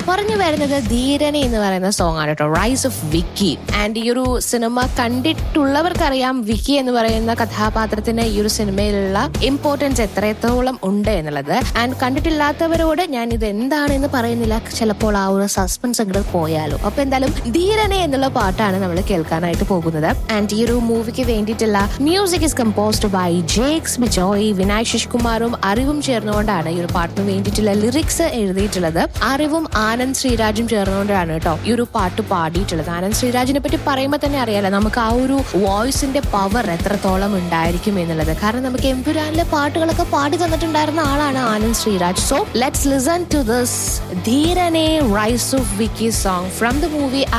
പറഞ്ഞു വരുന്നത് ധീരനെ എന്ന് പറയുന്ന സോങ് ആണ് കേട്ടോ റൈസ് ഓഫ് വിക്കി ആൻഡ് ഈ ഒരു സിനിമ കണ്ടിട്ടുള്ളവർക്കറിയാം വിക്കി എന്ന് പറയുന്ന കഥാപാത്രത്തിന് ഈ ഒരു സിനിമയിലുള്ള ഇമ്പോർട്ടൻസ് എത്രത്തോളം ഉണ്ട് എന്നുള്ളത് ആൻഡ് കണ്ടിട്ടില്ലാത്തവരോട് ഞാൻ ഇത് എന്താണെന്ന് പറയുന്നില്ല ചിലപ്പോൾ ആ ഒരു സസ്പെൻസ് അങ്ങോട്ട് പോയാലോ അപ്പൊ എന്തായാലും ധീരനെ എന്നുള്ള പാട്ടാണ് നമ്മൾ കേൾക്കാനായിട്ട് പോകുന്നത് ആൻഡ് ഈ ഒരു മൂവിക്ക് വേണ്ടിയിട്ടുള്ള music is composed by Jakes Bejoy Vinay ശശികുമാറും അറിവും ചേർന്നുകൊണ്ടാണ് ഈ ഒരു പാട്ടിന് വേണ്ടിയിട്ടുള്ള ലിറിക്സ് എഴുതിയിട്ടുള്ളത് അറിവും ആനന്ദ് ശ്രീരാജും ചേർന്നുകൊണ്ടാണ് കേട്ടോ ഈ ഒരു പാട്ട് പാടിയിട്ടുള്ളത് ആനന്ദ് ശ്രീരാജിനെ പറ്റി പറയുമ്പോൾ തന്നെ അറിയാലോ നമുക്ക് ആ ഒരു വോയിസിന്റെ പവർ എത്രത്തോളം ഉണ്ടായിരിക്കും എന്നുള്ളത് കാരണം നമുക്ക് എമ്പുരാനിലെ പാട്ടുകളൊക്കെ പാടി തന്നിട്ടുണ്ടായിരുന്ന ആളാണ് Anand Sreeraj so let's listen to this ധീരനെ rise of Vicky song from the movie